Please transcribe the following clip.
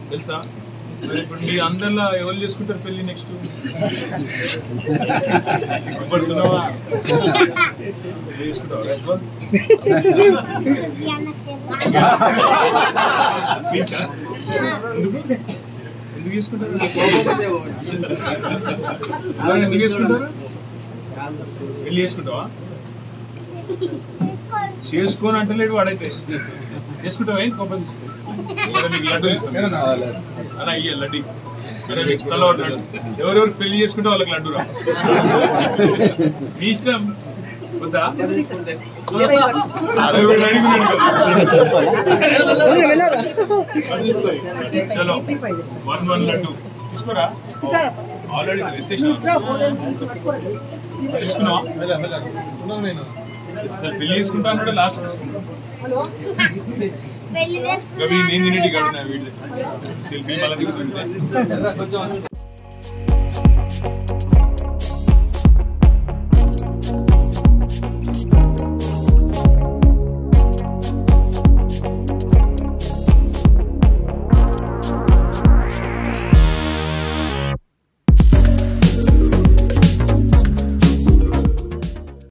తెలుసా మరి ఇప్పుడు మీ అందరిలో ఎవరు చేసుకుంటారు పెళ్లి నెక్స్ట్ సిగ్గుపడుతున్నావా పెళ్లి చేసుకుంటావా ఎక్కువ? మీకా? ఎందుకు ఎందుకు చేసుకుంటారు ఎవరు ఎందుకు చేసుకుంటారు పెళ్లి చేసుకుంటావా చేసుకోని అంటలేడు వాడైతే చేసుకుంటావా ఏంటి కోపం తీసుకో నీకు లడ్డు ఇస్తాను అలా అయ్యే లడ్డు అరే మీకు తల ఒకటి లడ్డు. ఎవరెవరు పెళ్లి చేసుకుంటే వాళ్ళకి లడ్డు రా మీ ఇష్టం వద్దా అరే వీడు అడిగినాడు కదా. అది తీసుకో. చలో వన్ వన్ లడ్డు తీసుకోరా ఆల్రెడీ తీసుకున్నావా సరే పెళ్లి చేసుకుంటా అన్నాడు లాస్ట్ తీసుకున్నా పెళ్లి ఇంకా వీడు నేను తినేటి కాదు నా వీడియో సెల్ఫీ మళ్ళీ దిగుతుంది